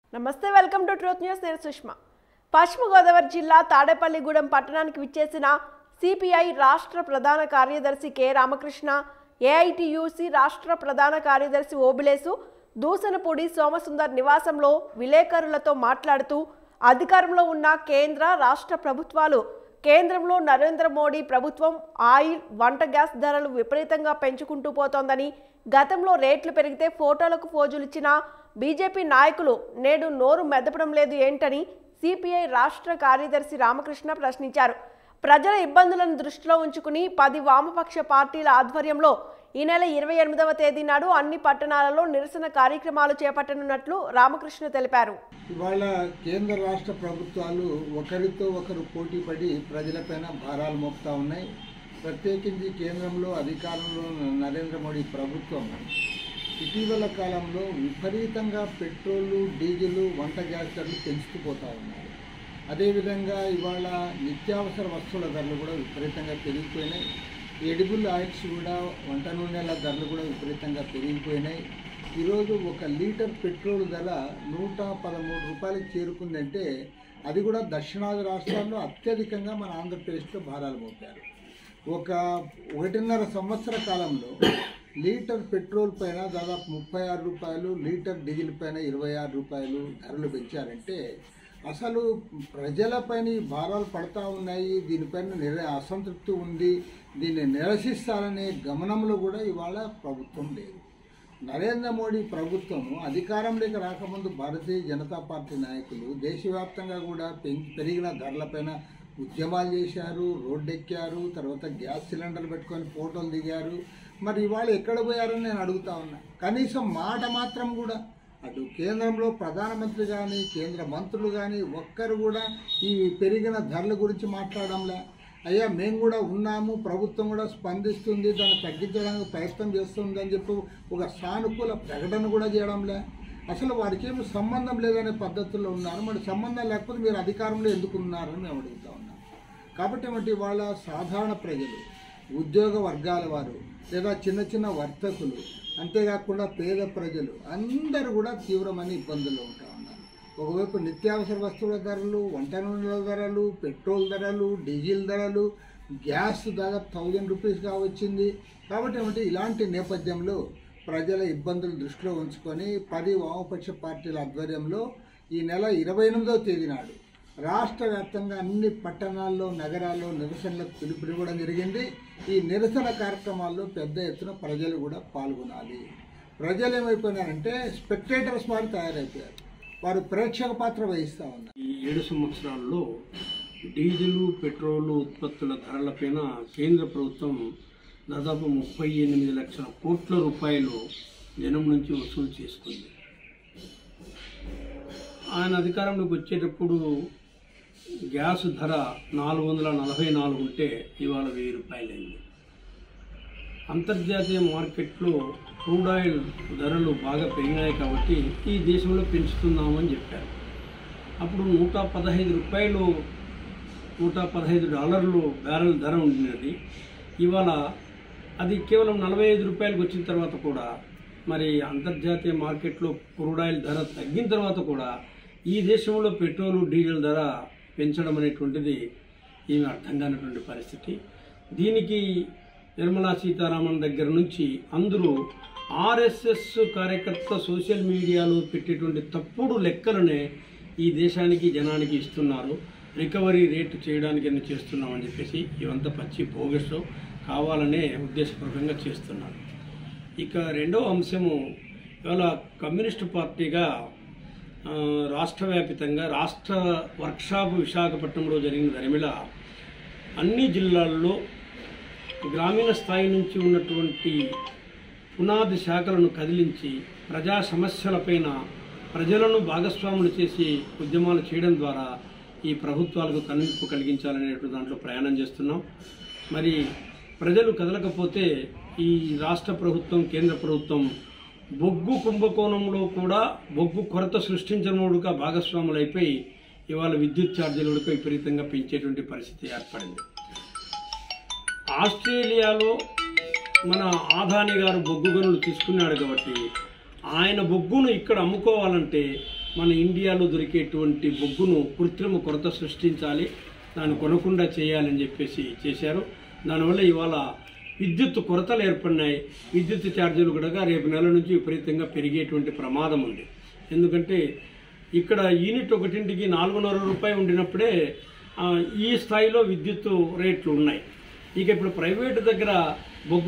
నమస్తే welcome to truth news నేను సుష్మా పశ్చిమ గోదావరి జిల్లా తాడేపల్లిగూడెం పట్టణానికి విచ్చేసిన సిపిఐ రాష్ట్ర ప్రధాన కార్యదర్శి కె రామకృష్ణ ఏఐటియుసి రాష్ట్ర ప్రధాన కార్యదర్శి ఓబిలేసు దూసనపూడి సోమసుందర్ నివాసంలో విలేకరులతో మాట్లాడుతూ అధికారంలో ఉన్న కేంద్ర రాష్ట్ర ప్రభుత్వాలు కేంద్రంలో నరేంద్ర మోడీ ప్రభుత్వం ఆయిల్ వంట గ్యాస్ ధరలు విపరీతంగా పెంచుకుంటూ పోతోందని గతంలో రేట్లు పెరిగితే ఫోటోలకు ఫోజులు ఇచ్చిన బీజేపీ నాయకులు నేడు నోరు మెదపడం లేదు ఏంటని సిపిఐ రాష్ట్ర కార్యదర్శి రామకృష్ణ ప్రశ్నించారు ప్రజల ఇబ్బందులను దృష్టిలో ఉంచుకుని పది వామపక్ష పార్టీల ఆధ్వర్యంలో ఈ నెల ఇరవై ఎనిమిదవ తేదీ నాడు అన్ని పట్టణాలలో నిరసన కార్యక్రమాలు చేపట్టనున్నట్లు రామకృష్ణ తెలిపారు ఇవాళ కేంద్ర రాష్ట్ర ప్రభుత్వాలు ఒకరితో ఒకరు పోటీ పడి ప్రజలపైన భారాలు మోపుతా ఉన్నాయి ప్రత్యేకించి కేంద్రంలో అధికారంలో ఉన్న నరేంద్ర మోడీ ప్రభుత్వం ఇటీవల కాలంలో విపరీతంగా పెట్రోలు డీజిల్ వంట గ్యాస్ ధరలు పెంచుతూ పోతా ఉన్నారు అదేవిధంగా ఇవాళ నిత్యావసర వస్తువుల ధరలు కూడా విపరీతంగా పెరిగిపోయినాయి ఎడిబుల్ ఆయిల్స్ కూడా వంట నూనెల ధరలు కూడా విపరీతంగా పెరిగిపోయినాయి ఈరోజు ఒక లీటర్ పెట్రోల్ ధర నూట పదమూడు రూపాయలకు చేరుకుందంటే అది కూడా దక్షిణాది రాష్ట్రాల్లో అత్యధికంగా మన ఆంధ్రప్రదేశ్లో భారాలు మోపారు ఒక ఒకటిన్నర సంవత్సర కాలంలో లీటర్ పెట్రోల్ పైన దాదాపు ముప్పై ఆరు రూపాయలు లీటర్ డీజిల్ పైన ఇరవై ఆరు రూపాయలు ధరలు పెంచారంటే అసలు ప్రజలపైన ఈ భారాలు పడతా ఉన్నాయి దీనిపైన నిర అసంతృప్తి ఉంది దీన్ని నిరసిస్తారనే గమనంలో కూడా ఇవాళ ప్రభుత్వం లేదు నరేంద్ర మోడీ ప్రభుత్వం అధికారంలోకి రాకముందు భారతీయ జనతా పార్టీ నాయకులు దేశవ్యాప్తంగా కూడా పెంచి పెరిగిన ధరలపైన ఉద్యమాలు చేశారు రోడ్డెక్కారు తర్వాత గ్యాస్ సిలిండర్ పెట్టుకొని ఫోటోలు దిగారు మరి ఇవాళ ఎక్కడ పోయారని నేను అడుగుతా ఉన్నా కనీసం మాట మాత్రం కూడా అటు కేంద్రంలో ప్రధానమంత్రి కానీ కేంద్ర మంత్రులు కానీ ఒక్కరు కూడా ఈ పెరిగిన ధరల గురించి మాట్లాడంలే అయ్యా మేము కూడా ఉన్నాము ప్రభుత్వం కూడా స్పందిస్తుంది దాన్ని తగ్గించడానికి ప్రయత్నం చేస్తుంది అని చెప్పి ఒక సానుకూల ప్రకటన కూడా చేయడంలే అసలు వారికి ఏమి సంబంధం లేదనే పద్ధతుల్లో ఉన్నారు మరి సంబంధం లేకపోతే మీరు అధికారంలో ఎందుకు ఉన్నారని మేము అడుగుతా ఉన్నాం కాబట్టి ఏమిటి వాళ్ళ సాధారణ ప్రజలు ఉద్యోగ వర్గాల వారు లేదా చిన్న చిన్న వర్తకులు అంతేకాకుండా పేద ప్రజలు అందరూ కూడా తీవ్రమైన ఇబ్బందుల్లో ఉంటా ఉన్నారు ఒకవైపు నిత్యావసర వస్తువుల ధరలు వంట నూనెల ధరలు పెట్రోల్ ధరలు డీజిల్ ధరలు గ్యాస్ దాదాపు థౌజండ్ రూపీస్గా వచ్చింది కాబట్టి ఏమిటి ఇలాంటి నేపథ్యంలో ప్రజల ఇబ్బందులు దృష్టిలో ఉంచుకొని పది వామపక్ష పార్టీల ఆధ్వర్యంలో ఈ నెల ఇరవై ఎనిమిదవ తేదీ నాడు రాష్ట్ర వ్యాప్తంగా అన్ని పట్టణాల్లో నగరాల్లో నిరసనలకు పిలుపునివ్వడం జరిగింది ఈ నిరసన కార్యక్రమాల్లో పెద్ద ఎత్తున ప్రజలు కూడా పాల్గొనాలి ప్రజలు ఏమైపోయినారంటే స్పెక్టేటర్స్ వారు తయారైపోయారు వారు ప్రేక్షక పాత్ర వహిస్తూ ఉన్నారు ఈ ఏడు సంవత్సరాల్లో డీజిల్ పెట్రోల్ ఉత్పత్తుల ధరలపైన కేంద్ర ప్రభుత్వం దాదాపు ముప్పై ఎనిమిది లక్షల కోట్ల రూపాయలు జనం నుంచి వసూలు చేసుకుంది ఆయన అధికారంలోకి వచ్చేటప్పుడు గ్యాస్ ధర నాలుగు వందల నలభై నాలుగు ఉంటే ఇవాళ వెయ్యి రూపాయలైంది అంతర్జాతీయ మార్కెట్లో క్రూడ్ ఆయిల్ ధరలు బాగా పెరిగినాయి కాబట్టి ఈ దేశంలో పెంచుతున్నామని చెప్పారు అప్పుడు నూట పదహైదు రూపాయలు నూట పదహైదు డాలర్లు బ్యారెల్ ధర ఉండినది ఇవాళ అది కేవలం నలభై ఐదు రూపాయలకు వచ్చిన తర్వాత కూడా మరి అంతర్జాతీయ మార్కెట్లో క్రూడ్ ఆయిల్ ధర తగ్గిన తర్వాత కూడా ఈ దేశంలో పెట్రోల్ డీజిల్ ధర పెంచడం అనేటువంటిది ఏమి అర్థం కానటువంటి పరిస్థితి దీనికి నిర్మలా సీతారామన్ దగ్గర నుంచి అందరూ ఆర్ఎస్ఎస్ కార్యకర్త సోషల్ మీడియాలో పెట్టేటువంటి తప్పుడు లెక్కలనే ఈ దేశానికి జనానికి ఇస్తున్నారు రికవరీ రేటు చేయడానికి అన్ని చేస్తున్నామని చెప్పేసి ఇవంతా పచ్చి బోగస్ కావాలనే ఉద్దేశపూర్వకంగా చేస్తున్నారు ఇక రెండవ అంశము ఇవాళ కమ్యూనిస్టు పార్టీగా ఆ, రాష్ట్ర వ్యాపితంగా రాష్ట్ర వర్క్షాప్ విశాఖపట్నంలో జరిగిన దరిమిళ అన్ని జిల్లాల్లో గ్రామీణ స్థాయి నుంచి ఉన్నటువంటి పునాది శాఖలను కదిలించి ప్రజా సమస్యలపైన ప్రజలను భాగస్వాములు చేసి ఉద్యమాలు చేయడం ద్వారా ఈ ప్రభుత్వాలకు కనువిప్పు కలిగించాలనేటువంటి దాంట్లో ప్రయాణం చేస్తున్నాం మరి ప్రజలు కదలకపోతే ఈ రాష్ట్ర ప్రభుత్వం కేంద్ర ప్రభుత్వం బొగ్గు కుంభకోణంలో కూడా బొగ్గు కొరత సృష్టించనుడుగా భాగస్వాములైపోయి ఇవాళ విద్యుత్ ఛార్జీలు కూడా విపరీతంగా పెంచేటువంటి పరిస్థితి ఏర్పడింది ఆస్ట్రేలియాలో మన ఆదాని గారు బొగ్గు గనులు తీసుకున్నాడు కాబట్టి ఆయన బొగ్గును ఇక్కడ అమ్ముకోవాలంటే మన ఇండియాలో దొరికేటువంటి బొగ్గును కృత్రిమ కొరత సృష్టించాలి దాన్ని కొనకుండా చేయాలని చెప్పేసి చేశారు దానివల్ల ఇవాళ విద్యుత్ కొరతలు ఏర్పడినాయి విద్యుత్ ఛార్జీలు కూడా రేపు నెల నుంచి విపరీతంగా పెరిగేటువంటి ప్రమాదం ఉంది ఎందుకంటే ఇక్కడ యూనిట్ ఒకటింటికి నాలుగున్నర రూపాయలు ఉండినప్పుడే ఆ, ఈ స్థాయిలో విద్యుత్ రేట్లు ఉన్నాయి ఇక ఇప్పుడు ప్రైవేటు దగ్గర బొగ్గు